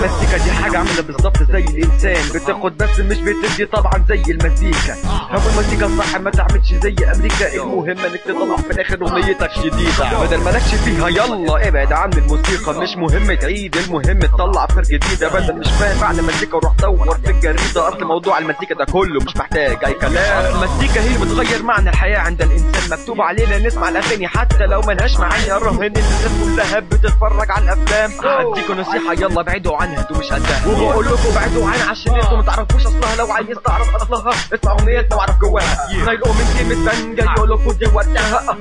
المزيكا دي حاجة عاملة بالظبط زي الإنسان بتاخد بس مش بتدي طبعا زي المزيكا هو المزيكا الصح ما تعملش زي أمريكا المهم إنك تطلع في الآخر أغنيتك شديدة بدل مالكش فيها يلا ابعد عن الموسيقى مش مهم تعيد المهم تطلع فرق جديدة بدل مش فاهم معنى مزيكا وروح دور في الجريدة أصل موضوع المزيكا ده كله مش محتاج أي كلام المزيكا هي اللي بتغير معنى الحياة عند الإنسان مكتوب علينا نسمع الأغاني حتى لو ملهاش معاني الرهن الناس كلها بتتفرج على الأفلام هديكوا نصيحة يلا ابعدوا عنها انتوا مش قدها وبقول لكم ابعدوا عنها عشان انتوا ما تعرفوش اصلها لو عايز تعرف اصلها اسمع اغنيتنا واعرف جواها نايلقوا من كلمة بنجا يقولوا لكم دي وداها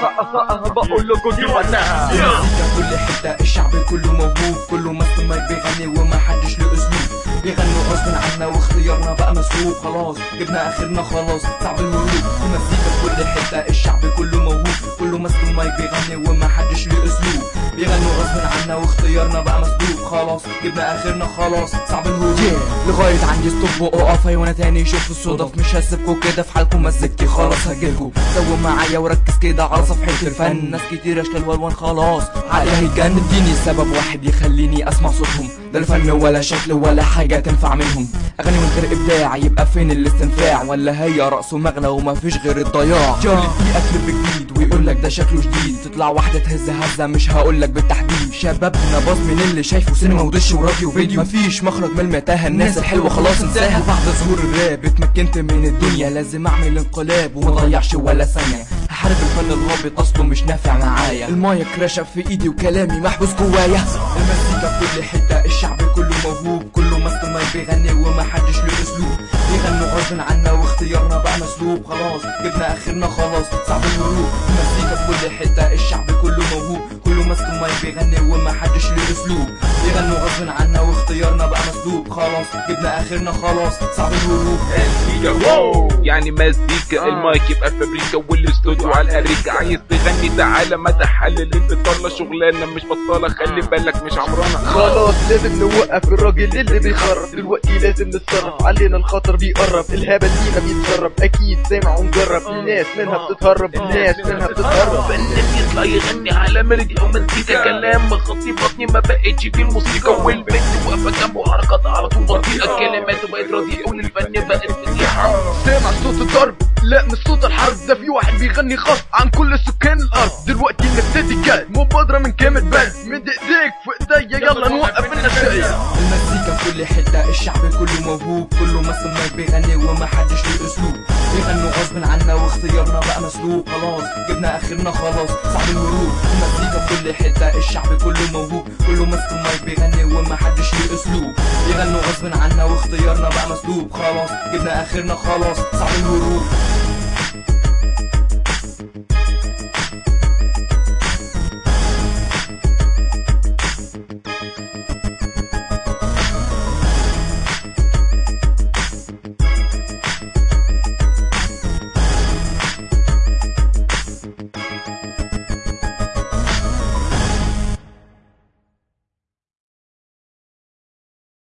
بقول لكم دي وداها المزيكا كل حتة الشعب كله موهوب كله ماسك المايك بيغني وما حدش له اسلوب بيغنوا غصب عنا واختيارنا بقى مسروق خلاص جبنا اخرنا خلاص صعب الهروب المزيكا في كل حتة الشعب كله موهوب كله ماسك المايك بيغني وما حدش له اسلوب بيغنوا غصب عنا واختيارنا بقى مسروق خلاص جبنا اخرنا خلاص صعب الهروب لغاية عندي ستوب واقف وانا تاني شوف الصدف مش هسيبكوا كده في حالكم مزيكتي خلاص هجيلكوا سووا معايا وركز كده على صفحة الفن ناس كتير اشكال والوان خلاص عقلي هيتجنن اديني سبب واحد يخليني اسمع صوتهم ده الفن ولا شكل ولا حاجة تنفع منهم اغاني من غير ابداع يبقى فين الاستنفاع ولا هي رقص ومغنى ومفيش غير الضياع كل دقيقة كليب جديد ويقول لك ده شكله جديد تطلع واحدة تهز هزة مش هقول لك بالتحديد شبابنا باظ من اللي شايفه سينما ودش وراديو فيديو مفيش مخرج من المتاهة الناس الحلوة خلاص انساها وبعد ظهور الراب اتمكنت من الدنيا لازم اعمل انقلاب وما ضيعش ولا ثانية هحارب الفن الهابط اصله مش نافع معايا المايك رشب في ايدي وكلامي محبوس جوايا المزيكا في كل حتة الشعب كله موهوب كله ماسك المايك بيغني وما حدش له اسلوب بيغنوا غصب عنا واختيارنا بقى مسلوب خلاص جبنا اخرنا خلاص صعب الهروب المزيكا في كل حتة الشعب كله موهوب كله ماسك المايك بيغني وما حدش له اسلوب بيغنوا غصب عنا واختيارنا بقى مسلوب خلاص جبنا اخرنا خلاص صعب الهروب واو يعني مزيكا المايك يبقى الفابريكا والاستوديو على الاريكا عايز تغني تعالى ما تحلل البطالة شغلانه مش بطاله خلي بالك مش عمرانه خلاص لازم نوقف الراجل اللي بيخرب دلوقتي لازم نتصرف علينا الخطر بيقرب الهبل لينا بيتسرب اكيد سامع ونجرب الناس منها بتتهرب الناس منها بتتهرب فنان يطلع يغني على ميلودي او مزيكا كلام مخطي بطني ما بقتش في الموسيقى والبنت واقفه جنبه حركات على طول بطيئه كلماته بقت رديئه والفن بقت فضيحه سامع صوت الضرب لا مش صوت الحرب ده في واحد بيغني خاص عن كل سكان الارض دلوقتي نبتدي جاي مبادره من كامل بند مد ايديك في ايديا يلا نوقف النشايه المزيكا في كل حتة الشعب كله موهوب كله ماسك المايك بيغني وما حدش له اسلوب بيغنوا غصب عنا واختيارنا بقى مسلوب خلاص جبنا اخرنا خلاص صعب الهروب المزيكا في كل حتة الشعب كله موهوب كله ماسك المايك بيغني وما حدش له اسلوب بيغنوا غصب عنا واختيارنا بقى مسلوب خلاص جبنا اخرنا خلاص صعب الهروب